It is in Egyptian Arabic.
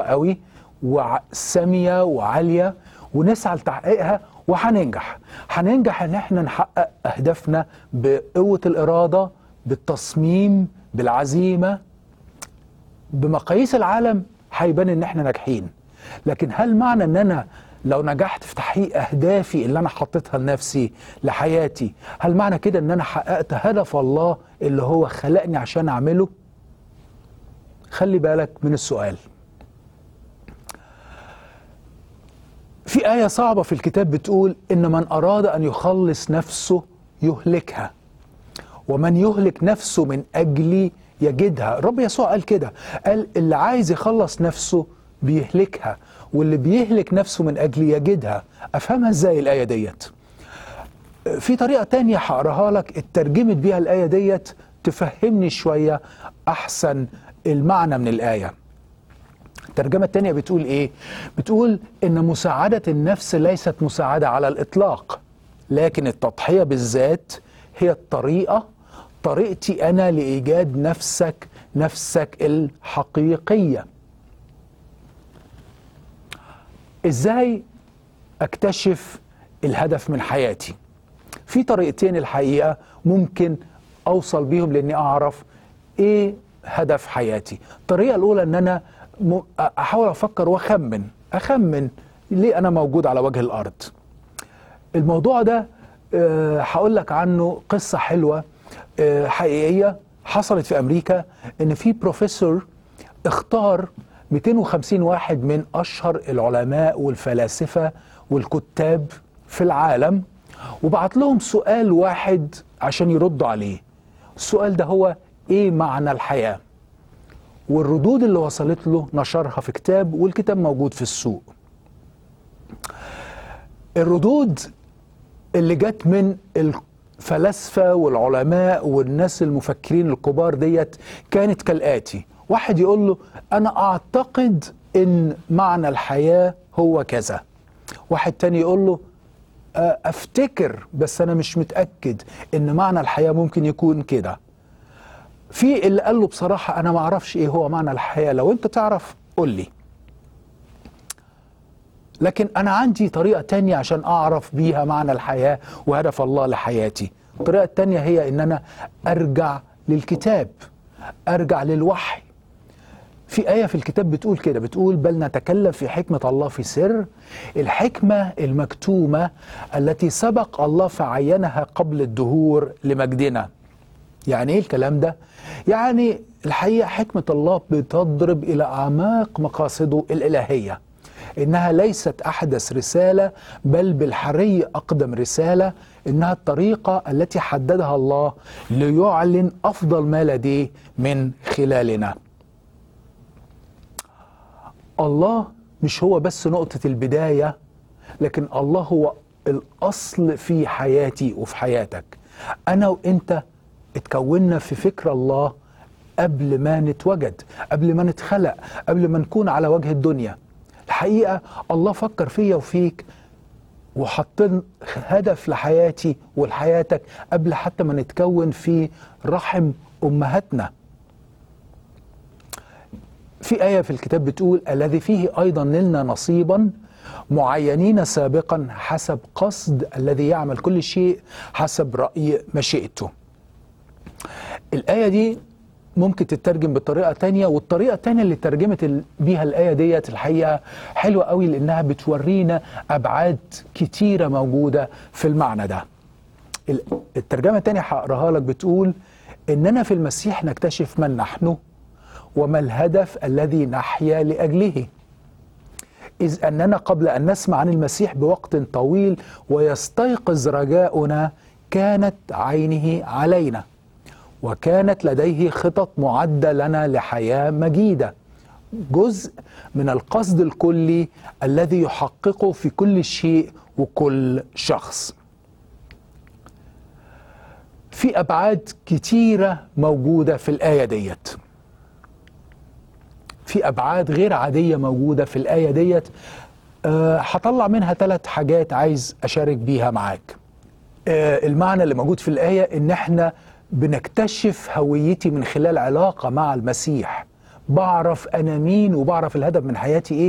قوي وساميه وعاليه ونسعى لتحقيقها وهننجح هننجح ان احنا نحقق اهدافنا بقوه الاراده بالتصميم بالعزيمه بمقاييس العالم هيبان ان احنا ناجحين لكن هل معنى ان انا لو نجحت في تحقيق اهدافي اللي انا حطيتها لنفسي لحياتي هل معنى كده ان انا حققت هدف الله اللي هو خلقني عشان اعمله خلي بالك من السؤال في آية صعبة في الكتاب بتقول إن من أراد أن يخلص نفسه يهلكها ومن يهلك نفسه من أجلي يجدها الرب يسوع قال كده قال اللي عايز يخلص نفسه بيهلكها واللي بيهلك نفسه من أجلي يجدها أفهمها إزاي الآية ديت في طريقة تانية هقراها لك اترجمت بيها الآية ديت تفهمني شوية أحسن المعنى من الآية الترجمة التانية بتقول إيه؟ بتقول إن مساعدة النفس ليست مساعدة على الإطلاق لكن التضحية بالذات هي الطريقة طريقتي أنا لإيجاد نفسك نفسك الحقيقية إزاي أكتشف الهدف من حياتي؟ في طريقتين الحقيقة ممكن أوصل بيهم لأني أعرف إيه هدف حياتي الطريقة الأولى أن أنا م- أحاول أفكر وأخمن أخمن ليه أنا موجود على وجه الأرض الموضوع ده آه، هقول لك عنه قصة حلوة آه، حقيقية حصلت في أمريكا إن في بروفيسور اختار 250 واحد من أشهر العلماء والفلاسفة والكتاب في العالم وبعت لهم سؤال واحد عشان يردوا عليه السؤال ده هو إيه معنى الحياة والردود اللي وصلت له نشرها في كتاب والكتاب موجود في السوق الردود اللي جت من الفلاسفة والعلماء والناس المفكرين الكبار ديت كانت كالآتي واحد يقول له أنا أعتقد إن معنى الحياة هو كذا واحد تاني يقول له "أه، أفتكر بس أنا مش متأكد إن معنى الحياة ممكن يكون كده في اللي قال له بصراحة أنا ما أعرفش إيه هو معنى الحياة لو أنت تعرف قول لي لكن أنا عندي طريقة تانية عشان أعرف بيها معنى الحياة وهدف الله لحياتي الطريقة التانية هي إن أنا أرجع للكتاب أرجع للوحي في آية في الكتاب بتقول كده بتقول بل نتكلم في حكمة الله في سر الحكمة المكتومة التي سبق الله فعينها قبل الدهور لمجدنا يعني ايه الكلام ده؟ يعني الحقيقه حكمه الله بتضرب الى اعماق مقاصده الالهيه. انها ليست احدث رساله بل بالحري اقدم رساله انها الطريقه التي حددها الله ليعلن افضل ما لديه من خلالنا. الله مش هو بس نقطه البدايه لكن الله هو الاصل في حياتي وفي حياتك. انا وانت اتكوننا في فكر الله قبل ما نتوجد قبل ما نتخلق قبل ما نكون على وجه الدنيا الحقيقة الله فكر فيا وفيك وحطين هدف لحياتي ولحياتك قبل حتى ما نتكون في رحم أمهاتنا في آية في الكتاب بتقول الذي فيه أيضا نلنا نصيبا معينين سابقا حسب قصد الذي يعمل كل شيء حسب رأي مشيئته الآية دي ممكن تترجم بطريقة تانية والطريقة التانية اللي ترجمت ال- بيها الآية ديت الحقيقة حلوة قوي لأنها بتورينا أبعاد كتيرة موجودة في المعنى ده ال- الترجمة التانية هقراها لك بتقول إننا في المسيح نكتشف من نحن وما الهدف الذي نحيا لأجله إذ أننا قبل أن نسمع عن المسيح بوقت طويل ويستيقظ رجاؤنا كانت عينه علينا وكانت لديه خطط معدة لنا لحياة مجيدة جزء من القصد الكلي الذي يحققه في كل شيء وكل شخص في أبعاد كتيرة موجودة في الآية ديت في أبعاد غير عادية موجودة في الآية ديت أه هطلع منها ثلاث حاجات عايز أشارك بيها معاك أه المعنى اللي موجود في الآية إن إحنا بنكتشف هويتي من خلال علاقة مع المسيح بعرف انا مين وبعرف الهدف من حياتي ايه